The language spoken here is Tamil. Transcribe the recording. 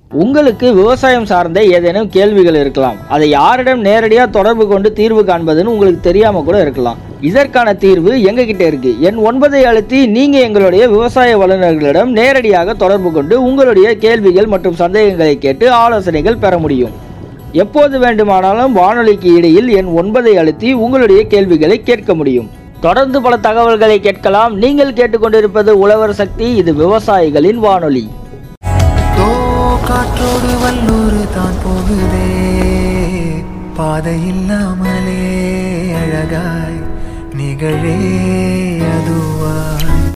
உங்களுக்கு விவசாயம் சார்ந்த ஏதேனும் கேள்விகள் இருக்கலாம் அதை யாரிடம் நேரடியாக தொடர்பு கொண்டு தீர்வு காண்பதுன்னு உங்களுக்கு தெரியாம கூட இருக்கலாம் இதற்கான தீர்வு எங்ககிட்ட இருக்கு என் ஒன்பதை அழுத்தி நீங்க எங்களுடைய விவசாய வல்லுநர்களிடம் நேரடியாக தொடர்பு கொண்டு உங்களுடைய கேள்விகள் மற்றும் சந்தேகங்களை கேட்டு ஆலோசனைகள் பெற முடியும் எப்போது வேண்டுமானாலும் வானொலிக்கு இடையில் என் ஒன்பதை அழுத்தி உங்களுடைய கேள்விகளை கேட்க முடியும் தொடர்ந்து பல தகவல்களை கேட்கலாம் நீங்கள் கேட்டுக்கொண்டிருப்பது உழவர் சக்தி இது விவசாயிகளின் வானொலி தோ காற்றோடு வல்லூர் தான் போகுதே பாதை இல்லாமலே அழகாய் நிகழே அதுவாய்